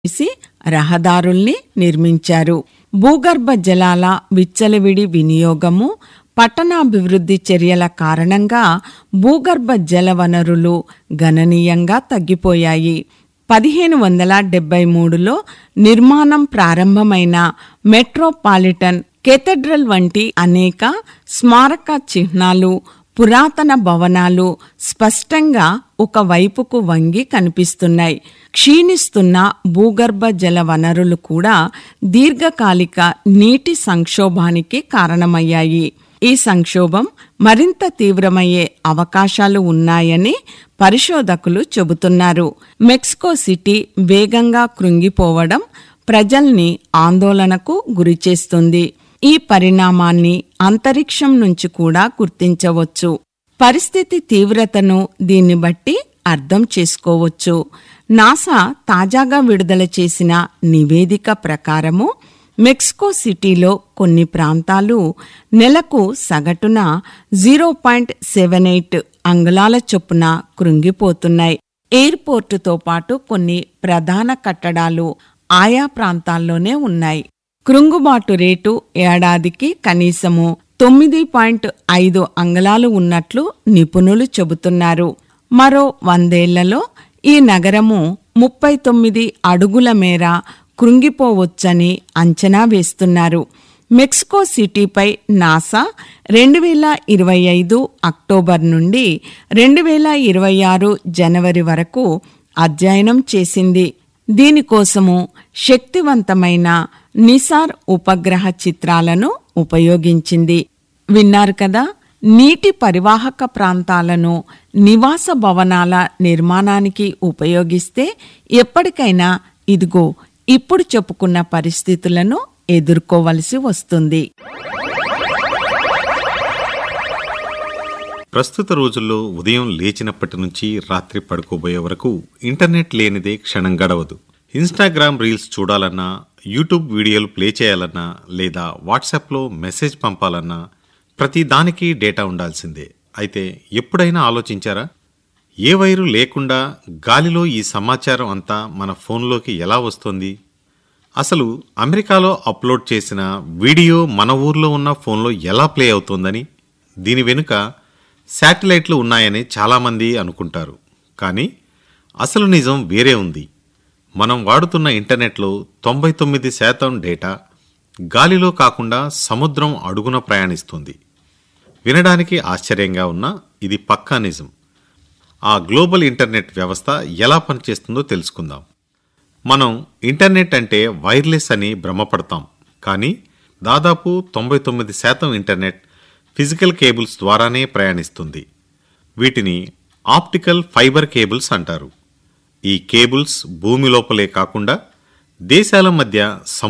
చేసి రహదారుల్ని నిర్మించారు భూగర్భ జలాల విచ్చలవిడి వినియోగము పట్టణాభివృద్ధి చర్యల కారణంగా భూగర్భ జల వనరులు గణనీయంగా తగ్గిపోయాయి పదిహేను వందల డెబ్బై మూడులో నిర్మాణం ప్రారంభమైన మెట్రోపాలిటన్ కెథడ్రల్ వంటి అనేక స్మారక చిహ్నాలు పురాతన భవనాలు స్పష్టంగా ఒక వైపుకు వంగి కనిపిస్తున్నాయి క్షీణిస్తున్న భూగర్భ జల వనరులు కూడా దీర్ఘకాలిక నీటి సంక్షోభానికి కారణమయ్యాయి ఈ సంక్షోభం మరింత తీవ్రమయ్యే అవకాశాలు ఉన్నాయని పరిశోధకులు చెబుతున్నారు మెక్సికో సిటీ వేగంగా కృంగిపోవడం ప్రజల్ని ఆందోళనకు గురిచేస్తుంది ఈ పరిణామాన్ని అంతరిక్షం నుంచి కూడా గుర్తించవచ్చు పరిస్థితి తీవ్రతను దీన్ని బట్టి అర్థం చేసుకోవచ్చు నాసా తాజాగా విడుదల చేసిన నివేదిక ప్రకారము మెక్సికో సిటీలో కొన్ని ప్రాంతాలు నెలకు సగటున జీరో పాయింట్ సెవెన్ ఎయిట్ అంగుళాల చొప్పున కృంగిపోతున్నాయి ఎయిర్పోర్టుతో పాటు కొన్ని ప్రధాన కట్టడాలు ఆయా ప్రాంతాల్లోనే ఉన్నాయి కృంగుబాటు రేటు ఏడాదికి కనీసము తొమ్మిది పాయింట్ ఐదు అంగుళాలు ఉన్నట్లు నిపుణులు చెబుతున్నారు మరో వందేళ్లలో ఈ నగరము ముప్పై తొమ్మిది అడుగుల మేర కృంగిపోవచ్చని అంచనా వేస్తున్నారు మెక్సికో సిటీపై నాసా రెండు వేల ఇరవై ఐదు అక్టోబర్ నుండి రెండు వేల ఇరవై ఆరు జనవరి వరకు అధ్యయనం చేసింది దీనికోసము శక్తివంతమైన నిసార్ ఉపగ్రహ చిత్రాలను ఉపయోగించింది విన్నారు కదా నీటి పరివాహక ప్రాంతాలను నివాస భవనాల నిర్మాణానికి ఉపయోగిస్తే ఎప్పటికైనా ఇదిగో ఇప్పుడు చెప్పుకున్న పరిస్థితులను ఎదుర్కోవలసి వస్తుంది ప్రస్తుత రోజుల్లో ఉదయం లేచినప్పటి నుంచి రాత్రి పడుకోబోయే వరకు ఇంటర్నెట్ లేనిదే క్షణం గడవదు ఇన్స్టాగ్రామ్ రీల్స్ చూడాలన్నా యూట్యూబ్ వీడియోలు ప్లే చేయాలన్నా లేదా వాట్సాప్లో మెసేజ్ పంపాలన్నా ప్రతి దానికి డేటా ఉండాల్సిందే అయితే ఎప్పుడైనా ఆలోచించారా ఏ వైరు లేకుండా గాలిలో ఈ సమాచారం అంతా మన ఫోన్లోకి ఎలా వస్తుంది అసలు అమెరికాలో అప్లోడ్ చేసిన వీడియో మన ఊర్లో ఉన్న ఫోన్లో ఎలా ప్లే అవుతోందని దీని వెనుక శాటిలైట్లు ఉన్నాయని చాలామంది అనుకుంటారు కానీ అసలు నిజం వేరే ఉంది మనం వాడుతున్న ఇంటర్నెట్లో తొంభై తొమ్మిది శాతం డేటా గాలిలో కాకుండా సముద్రం అడుగున ప్రయాణిస్తుంది వినడానికి ఆశ్చర్యంగా ఉన్నా ఇది పక్కా నిజం ఆ గ్లోబల్ ఇంటర్నెట్ వ్యవస్థ ఎలా పనిచేస్తుందో తెలుసుకుందాం మనం ఇంటర్నెట్ అంటే వైర్లెస్ అని భ్రమపడతాం కానీ దాదాపు తొంభై తొమ్మిది శాతం ఇంటర్నెట్ ఫిజికల్ కేబుల్స్ ద్వారానే ప్రయాణిస్తుంది వీటిని ఆప్టికల్ ఫైబర్ కేబుల్స్ అంటారు ఈ కేబుల్స్ భూమి లోపలే కాకుండా దేశాల మధ్య